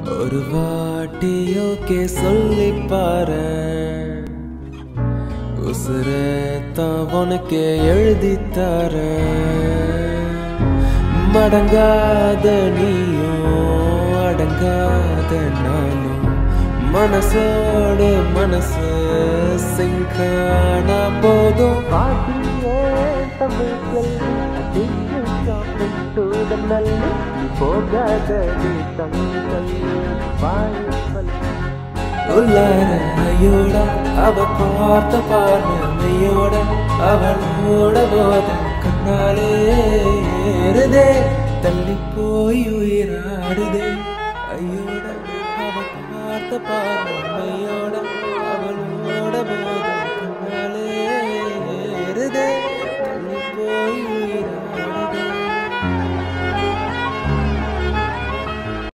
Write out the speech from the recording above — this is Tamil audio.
ஒரு வாட்டி ஓகே சொல்லி பாரு உசுரத்தான் உனக்கே எழுதி தர மடங்காத நீயும் அடங்காத நானும் மனசோட மனசு சிங்கானா போதும் பாட்டியே தமிழ் செல்வி சாப்பிட்டு நல்லி போகாதடி தங்கள் வாய்ப்பல் உள்ளாரையோட அவ பார்த்த பார்வையோட அவளோட போத கண்ணாலே ஏறுதே தள்ளி போய் உயிராடுதே ஐயோட அவ பார்த்த பார்வையோட அவளோட போத